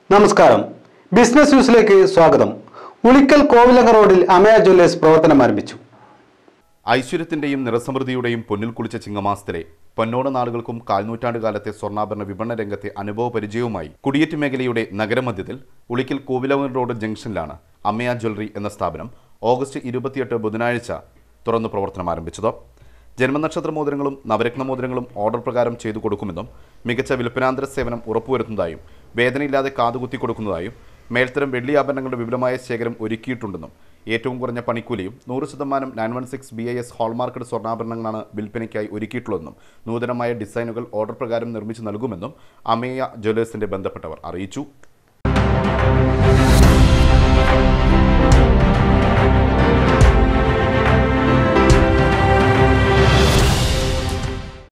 നമസ്കാരം ബിസിനസ് ന്യൂസിലേക്ക് സ്വാഗതം ഉളിക്കൽ കോവിലങ്ങ റോഡിൽ അമയ ജ്വല്ലേഴ്സ് പ്രവർത്തനം ആരംഭിച്ചു ഐശ്വര്യത്തിന്റെയും നിറസമൃദ്ധിയുടെയും പൊന്നിൽ കുളിച്ച ചിങ്ങമാസത്തിലെ പൊന്നോട് നാളുകൾക്കും കാൽനൂറ്റാണ്ട് കാലത്തെ സ്വർണ്ണാഭരണ വിപണന രംഗത്തെ അനുഭവ പരിചയവുമായി കുടിയേറ്റ് മേഖലയുടെ നഗരമധ്യത്തിൽ ഉളിക്കൽ കോവിലവൻ റോഡ് ജംഗ്ഷനിലാണ് അമ്മയ ജ്വല്ലറി എന്ന സ്ഥാപനം ഓഗസ്റ്റ് ഇരുപത്തിയെട്ട് ബുധനാഴ്ച തുറന്നു പ്രവർത്തനം ആരംഭിച്ചത് ജന്മനക്ഷത്ര മോതിരങ്ങളും നവരത്ന മോതിരങ്ങളും ഓർഡർ പ്രകാരം ചെയ്തു കൊടുക്കുമെന്നും മികച്ച വിൽപ്പനാന്തര സേവനം ഉറപ്പുവരുത്തുന്നതായും വേദനയില്ലാതെ കാതുകുത്തി കൊടുക്കുന്നതായും മേൽത്തരം വെള്ളി ആഭരണങ്ങളുടെ വിപുലമായ ശേഖരം ഒരുക്കിയിട്ടുണ്ടെന്നും ഏറ്റവും കുറഞ്ഞ പണിക്കൂലിയും നൂറ് ശതമാനം nine one six B I S hallmarked സ്വർണ്ണാഭരണങ്ങളാണ് വിൽപ്പനയ്ക്കായി ഒരുക്കിയിട്ടുള്ളതെന്നും നൂതനമായ ഡിസൈനുകൾ ഓർഡർ പ്രകാരം നിർമ്മിച്ചു നൽകുമെന്നും അമേയ ജ്വല്ലേഴ്സിന്റെ ബന്ധപ്പെട്ടവർ അറിയിച്ചു